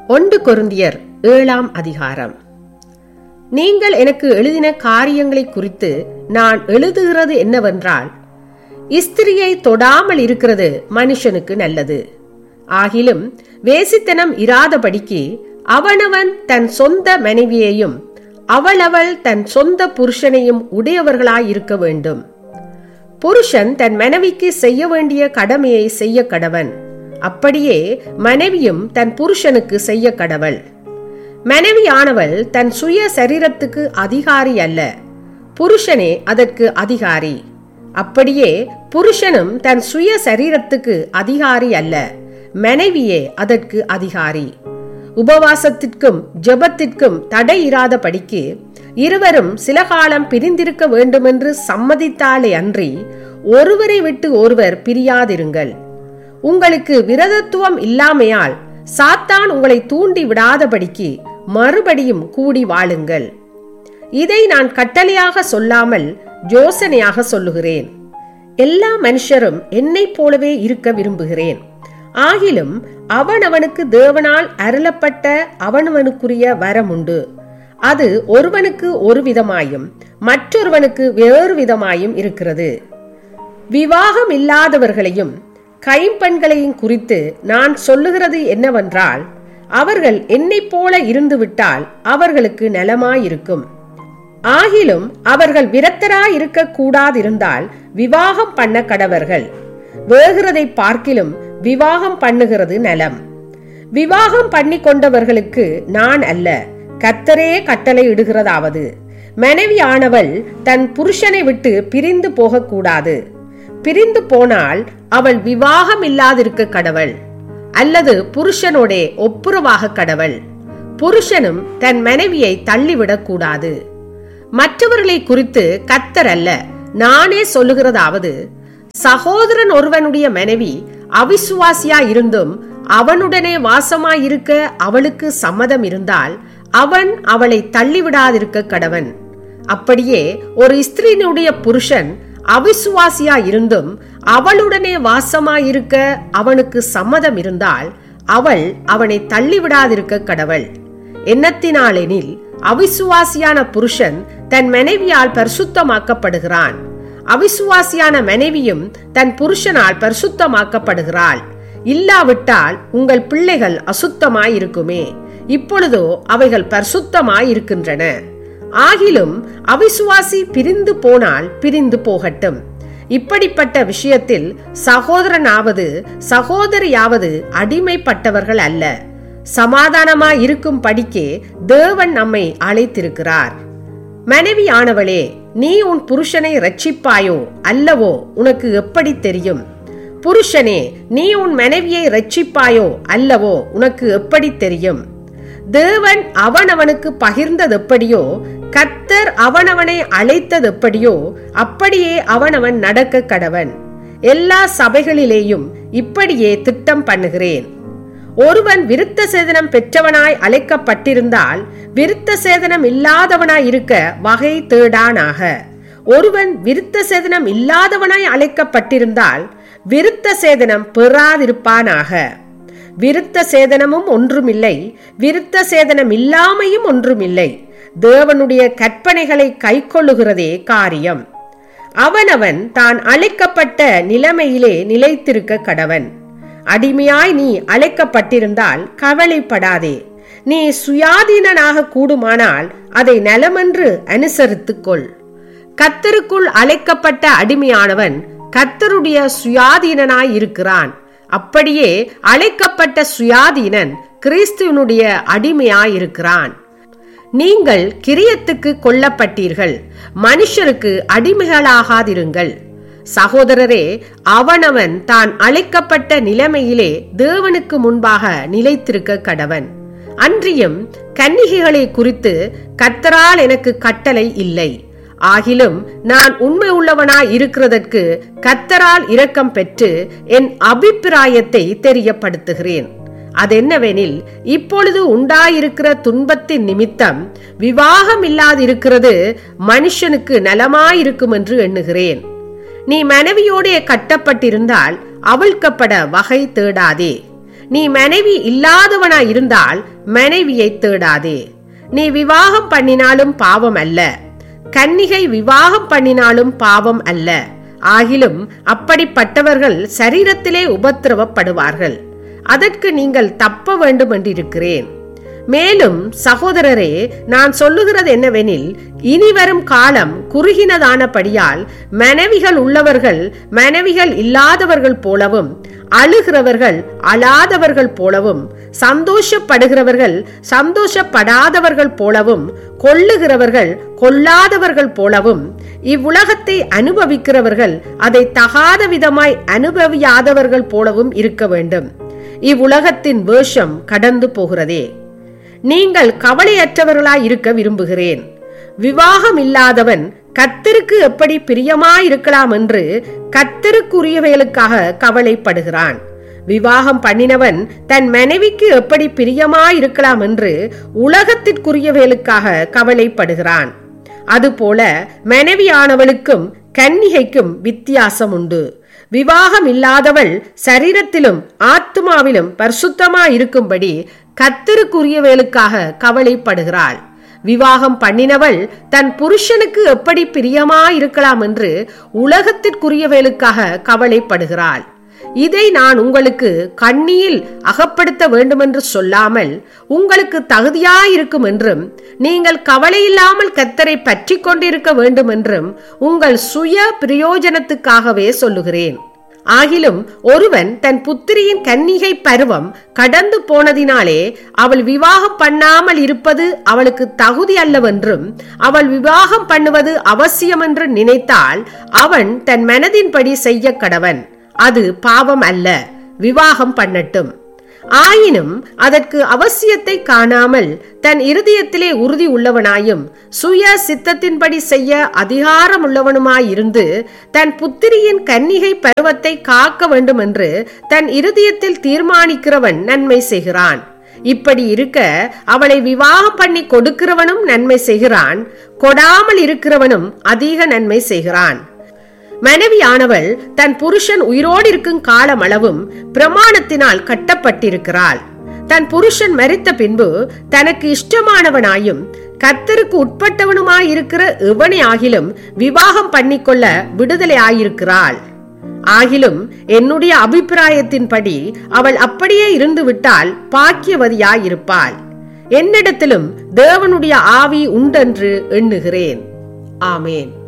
ஒன்று கொருந்தியர் ஏழாம் அதிகாரம் நீங்கள் எனக்கு எழுதின காரியங்களை குறித்து நான் எழுதுகிறது என்னவென்றால் இஸ்திரியை தொடாமல் இருக்கிறது மனுஷனுக்கு நல்லது ஆகிலும் வேசித்தனம் இராதபடிக்கு அவனவன் தன் சொந்த மனைவியையும் அவளவள் தன் சொந்த புருஷனையும் உடையவர்களாயிருக்க வேண்டும் புருஷன் தன் மனைவிக்கு செய்ய வேண்டிய கடமையை செய்ய கடவன் அப்படியே மனைவியும் தன் புருஷனுக்கு செய்ய கடவள் மனைவியானவள் தன் சுய சரீரத்துக்கு அதிகாரி அல்ல புருஷனே அதற்கு அதிகாரி அப்படியே புருஷனும் தன் சுய சரீரத்துக்கு அதிகாரி அல்ல மனைவியே அதற்கு அதிகாரி உபவாசத்திற்கும் ஜெபத்திற்கும் தடை இராதபடிக்கு இருவரும் சில காலம் பிரிந்திருக்க வேண்டுமென்று சம்மதித்தாலே அன்றி ஒருவரை விட்டு ஒருவர் பிரியாதிருங்கள் உங்களுக்கு விரதத்துவம் இல்லாமையால் சாத்தான் உங்களை தூண்டி விடாதபடிக்கு மறுபடியும் கூடி வாழுங்கள் இதை நான் கட்டளையாக சொல்லாமல் யோசனையாக சொல்லுகிறேன் எல்லா மனுஷரும் என்னைப் போலவே இருக்க விரும்புகிறேன் ஆகிலும் அவனவனுக்கு தேவனால் அருளப்பட்ட அவனவனுக்குரிய வரம் உண்டு அது ஒருவனுக்கு ஒரு விதமாயும் மற்றொருவனுக்கு வேறு விதமாயும் இருக்கிறது விவாகம் இல்லாதவர்களையும் கைம்பெண்களையும் குறித்து நான் சொல்லுகிறது என்னவென்றால் அவர்கள் என்னைப் போல இருந்துவிட்டால் அவர்களுக்கு நலமாயிருக்கும் ஆகிலும் அவர்கள் விரத்தராய் இருக்க கூடாதிருந்தால் விவாகம் பண்ண கடவர்கள் வேகிறதை பார்க்கிலும் விவாகம் பண்ணுகிறது நலம் விவாகம் பண்ணி கொண்டவர்களுக்கு நான் அல்ல கத்தரே கட்டளை இடுகிறதாவது மனைவியானவள் தன் புருஷனை விட்டு பிரிந்து போகக்கூடாது பிரிந்து போனால் அவள் விவாகம் இல்லாதிருக்க கடவள் அல்லது புருஷனோடே ஒப்புரவாக கடவள் புருஷனும் தன் மனைவியை தள்ளிவிடக் கூடாது மற்றவர்களை குறித்து கத்தர் அல்ல நானே சொல்லுகிறதாவது சகோதரன் ஒருவனுடைய மனைவி அவிசுவாசியா இருந்தும் அவனுடனே வாசமாயிருக்க அவளுக்கு சம்மதம் இருந்தால் அவன் அவளை தள்ளிவிடாதிருக்க கடவன் அப்படியே ஒரு ஸ்திரீனுடைய புருஷன் அவிசுவாசியா இருந்தும் அவளுடனே வாசமாயிருக்க அவனுக்கு சம்மதம் இருந்தால் அவள் அவனை தள்ளிவிடாதிருக்க கடவள் என்னத்தினாலெனில் அவிசுவாசியான புருஷன் தன் மனைவியால் பரிசுத்தமாக்கப்படுகிறான் அவிசுவாசியான மனைவியும் தன் புருஷனால் பரிசுத்தமாக்கப்படுகிறாள் இல்லாவிட்டால் உங்கள் பிள்ளைகள் அசுத்தமாயிருக்குமே இப்பொழுதோ அவைகள் பரிசுத்தமாயிருக்கின்றன ஆகிலும் அவிசுவாசி பிரிந்து போனால் பிரிந்து போகட்டும் இப்படிப்பட்ட விஷயத்தில் சகோதரனாவது சகோதரியாவது அடிமைப்பட்டவர்கள் அல்ல சமாதானமாய் இருக்கும் படிக்கே தேவன் நம்மை அழைத்திருக்கிறார் மனைவி ஆனவளே நீ உன் புருஷனை ரட்சிப்பாயோ அல்லவோ உனக்கு எப்படி தெரியும் புருஷனே நீ உன் மனைவியை ரட்சிப்பாயோ அல்லவோ உனக்கு எப்படி தெரியும் தேவன் அவனவனுக்கு பகிர்ந்தது எப்படியோ கத்தர் அவனவனை அழைத்தது எப்படியோ அப்படியே அவனவன் நடக்க கடவன் எல்லா சபைகளிலேயும் இப்படியே திட்டம் பண்ணுகிறேன் ஒருவன் விருத்த சேதனம் பெற்றவனாய் அழைக்கப்பட்டிருந்தால் விருத்த சேதனம் இல்லாதவனாய் இருக்க வகை தேடானாக ஒருவன் விருத்த சேதனம் இல்லாதவனாய் அழைக்கப்பட்டிருந்தால் விருத்த சேதனம் பெறாதிருப்பானாக விருத்த சேதனமும் ஒன்றுமில்லை விருத்த சேதனம் இல்லாமையும் ஒன்றுமில்லை தேவனுடைய கற்பனைகளை கைக்கொள்ளுகிறதே காரியம் அவனவன் தான் அழைக்கப்பட்ட நிலைமையிலே நிலைத்திருக்க கடவன் அடிமையாய் நீ அழைக்கப்பட்டிருந்தால் கவலைப்படாதே நீ சுயாதீனனாக கூடுமானால் அதை நலமென்று அனுசரித்துக் கொள் கத்தருக்குள் அழைக்கப்பட்ட அடிமையானவன் கத்தருடைய சுயாதீனனாய் இருக்கிறான் அப்படியே அழைக்கப்பட்ட சுயாதீனன் கிறிஸ்துவனுடைய அடிமையாயிருக்கிறான் நீங்கள் கிரியத்துக்கு கொல்லப்பட்டீர்கள் மனுஷருக்கு அடிமைகளாகாதிருங்கள் சகோதரரே அவனவன் தான் அழைக்கப்பட்ட நிலைமையிலே தேவனுக்கு முன்பாக நிலைத்திருக்க கடவன் அன்றியும் கன்னிகைகளை குறித்து கத்தரால் எனக்கு கட்டளை இல்லை ஆகிலும் நான் உண்மை உள்ளவனாய் இருக்கிறதற்கு கத்தரால் இரக்கம் பெற்று என் அபிப்பிராயத்தை தெரியப்படுத்துகிறேன் அதென்னவெனில் இப்பொழுது உண்டாயிருக்கிற துன்பத்தின் நிமித்தம் விவாகம் இல்லாதிருக்கிறது மனுஷனுக்கு நலமாயிருக்கும் என்று எண்ணுகிறேன் நீ மனைவியோடே கட்டப்பட்டிருந்தால் அவிழ்க்கப்பட வகை தேடாதே நீ மனைவி இல்லாதவனாய் இருந்தால் மனைவியை தேடாதே நீ விவாகம் பண்ணினாலும் பாவம் அல்ல கன்னிகை விவாகம் பண்ணினாலும் பாவம் அல்ல ஆகிலும் அப்படிப்பட்டவர்கள் சரீரத்திலே உபத்திரவப்படுவார்கள் அதற்கு நீங்கள் தப்ப வேண்டும் என்றிருக்கிறேன் மேலும் சகோதரரே நான் சொல்லுகிறது என்னவெனில் இனி வரும் காலம் குறுகினதானபடியால் மனைவிகள் உள்ளவர்கள் மனைவிகள் இல்லாதவர்கள் போலவும் அழுகிறவர்கள் அழாதவர்கள் போலவும் சந்தோஷப்படுகிறவர்கள் சந்தோஷப்படாதவர்கள் போலவும் கொள்ளுகிறவர்கள் கொள்ளாதவர்கள் போலவும் இவ்வுலகத்தை அனுபவிக்கிறவர்கள் அதை தகாத விதமாய் அனுபவியாதவர்கள் போலவும் இருக்க வேண்டும் இவ்வுலகத்தின் வேஷம் கடந்து போகிறதே நீங்கள் கவலையற்றவர்களாய் இருக்க விரும்புகிறேன் விவாகம் இல்லாதவன் கத்தருக்கு எப்படி பிரியமாயிருக்கலாம் என்று கத்தருக்குரியவைகளுக்காக கவலைப்படுகிறான் விவாகம் பண்ணினவன் தன் மனைவிக்கு எப்படி பிரியமாயிருக்கலாம் என்று உலகத்திற்குரியவைகளுக்காக கவலைப்படுகிறான் அதுபோல மனைவியானவளுக்கும் கன்னிகைக்கும் வித்தியாசம் உண்டு விவாகம் இல்லாதவள் சரீரத்திலும் ஆத்மாவிலும் பரிசுத்தமாயிருக்கும்படி கத்தருக்குரியவேலுக்காக கவலைப்படுகிறாள் விவாகம் பண்ணினவள் தன் புருஷனுக்கு எப்படி பிரியமாயிருக்கலாம் என்று உலகத்திற்குரியவேலுக்காக கவலைப்படுகிறாள் இதை நான் உங்களுக்கு கண்ணியில் அகப்படுத்த வேண்டுமென்று சொல்லாமல் உங்களுக்கு தகுதியாயிருக்கும் என்றும் நீங்கள் கவலையில்லாமல் கத்தரை பற்றி கொண்டிருக்க வேண்டும் என்றும் உங்கள் சுய பிரயோஜனத்துக்காகவே சொல்லுகிறேன் ஆகிலும் ஒருவன் தன் புத்திரியின் கன்னிகை பருவம் கடந்து போனதினாலே அவள் விவாகம் பண்ணாமல் இருப்பது அவளுக்கு தகுதி அல்லவென்றும் அவள் விவாகம் பண்ணுவது அவசியம் என்று நினைத்தால் அவன் தன் மனதின்படி செய்ய கடவன் அது பாவம் அல்ல விவாகம் பண்ணட்டும் ஆயினும் அதற்கு அவசியத்தை காணாமல் தன் இருதயத்திலே உறுதி உள்ளவனாயும் சுய சித்தத்தின்படி செய்ய அதிகாரம் உள்ளவனுமாயிருந்து தன் புத்திரியின் கன்னிகை பருவத்தை காக்க வேண்டும் என்று தன் இருதயத்தில் தீர்மானிக்கிறவன் நன்மை செய்கிறான் இப்படி இருக்க அவளை விவாகம் பண்ணி கொடுக்கிறவனும் நன்மை செய்கிறான் கொடாமல் இருக்கிறவனும் அதிக நன்மை செய்கிறான் மனைவியானவள் தன் புருஷன் உயிரோடு இருக்கும் காலம் அளவும் பிரமாணத்தினால் கட்டப்பட்டிருக்கிறாள் தன் புருஷன் மறித்த பின்பு தனக்கு இஷ்டமானவனாயும் கத்தருக்கு உட்பட்டவனுமாயிருக்கிற எவனை ஆகிலும் விவாகம் பண்ணிக்கொள்ள விடுதலை ஆயிருக்கிறாள் ஆகிலும் என்னுடைய அபிப்பிராயத்தின்படி அவள் அப்படியே இருந்து விட்டால் பாக்கியவதியாயிருப்பாள் என்னிடத்திலும் தேவனுடைய ஆவி உண்டென்று எண்ணுகிறேன் ஆமேன்